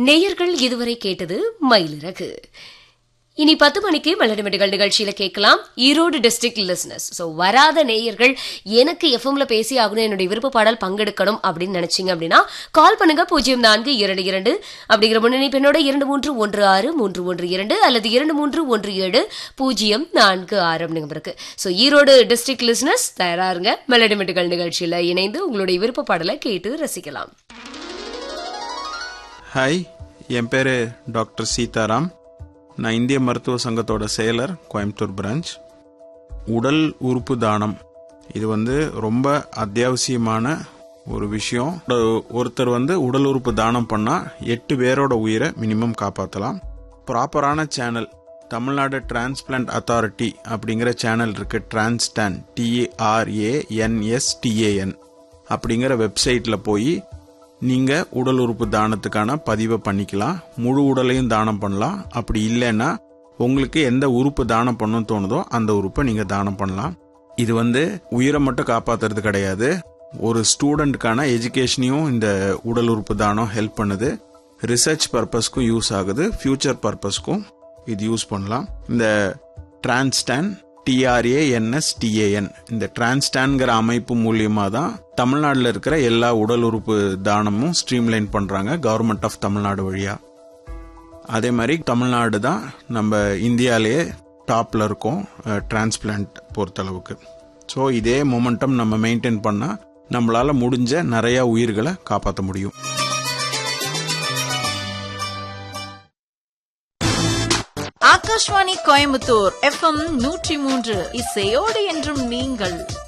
நேயர்கள் இதுவரை கேட்டது மயிலிறகு இனி பத்து மணிக்கு மலர்மெட்டுகள் நிகழ்ச்சியில கேட்கலாம் ஈரோடு டிஸ்ட்ரிக்ட் லிசனஸ் ஸோ வராத நேயர்கள் எனக்கு எஃப்எம்ல பேசி ஆகணும் என்னுடைய விருப்ப பாடல் பங்கெடுக்கணும் அப்படின்னு நினைச்சீங்க அப்படின்னா கால் பண்ணுங்க பூஜ்ஜியம் நான்கு இரண்டு இரண்டு அப்படிங்கிற முன்னணி பெண்ணோட இரண்டு மூன்று ஒன்று ஆறு மூன்று ஒன்று இரண்டு அல்லது இரண்டு மூன்று ஒன்று ஏழு பூஜ்ஜியம் நான்கு ஆறு அப்படிங்கிற இருக்கு ஸோ ஈரோடு டிஸ்ட்ரிக்ட் லிசனஸ் தயாரா இருங்க மெலடிமெட்டுகள் நிகழ்ச்சியில இணைந்து உங்களுடைய விருப்ப பாடலை கேட்டு ரசிக்கலாம் ஹாய் என் பேர் டாக்டர் சீதாராம் நான் இந்திய மருத்துவ சங்கத்தோட செயலர் கோயம்புத்தூர் பிரான்ச் உடல் உறுப்பு தானம் இது வந்து ரொம்ப அத்தியாவசியமான ஒரு விஷயம் ஒரு- ஒருத்தர் வந்து உடல் உறுப்பு தானம் பண்ணா எட்டு பேரோட உயிரை மினிமம் காப்பாற்றலாம் ப்ராப்பரான சேனல் தமிழ்நாடு டிரான்ஸ்பிளான்ட் அத்தாரிட்டி அப்படிங்கிற சேனல் இருக்கு டிரான்ஸ்டான் டிஏஆர்ஏஎன்எஸ்டிஏஎன் அப்படிங்கிற வெப்சைட்ல போய் நீங்க உடல் உறுப்பு தானத்துக்கான பதிவை பண்ணிக்கலாம் முழு உடலையும் தானம் பண்ணலாம் அப்படி இல்லைன்னா உங்களுக்கு எந்த உறுப்பு தானம் பண்ணணும்னு தோணுதோ அந்த உறுப்பை நீங்க தானம் பண்ணலாம் இது வந்து உயிரை மட்டும் காப்பாத்துறது கிடையாது ஒரு ஸ்டூடெண்ட்டுக்கான எஜுகேஷனையும் இந்த உடல் உறுப்பு தானம் ஹெல்ப் பண்ணுது ரிசர்ச் பர்பஸ்க்கும் யூஸ் ஆகுது ஃபியூச்சர் பர்பஸ்க்கும் இது யூஸ் பண்ணலாம் இந்த டிரான்ஸ்டான் டிஆர்ஏஎன்எஸ் டிஏஎன் இந்த டிரான்ஸ்டான்ங்கிற அமைப்பு மூலியமா தான் தமிழ்நாட்டில் இருக்கிற எல்லா உடல் உறுப்பு தானமும் ஸ்ட்ரீம்லைன் பண்றாங்க கவர்மெண்ட் ஆஃப் தமிழ்நாடு வழியா அதே மாதிரி தமிழ்நாடு தான் நம்ம இந்தியாலேயே டாப்ல இருக்கோம் டிரான்ஸ்பிளான்ட் பொறுத்தளவுக்கு ஸோ இதே மொமெண்டம் நம்ம மெயின்டைன் பண்ணா நம்மளால முடிஞ்ச நிறைய உயிர்களை காப்பாற்ற முடியும் ஆகாஷ்வாணி கோயம்புத்தூர் எஃப்எம் நூற்றி மூன்று இசையோடு என்றும் நீங்கள்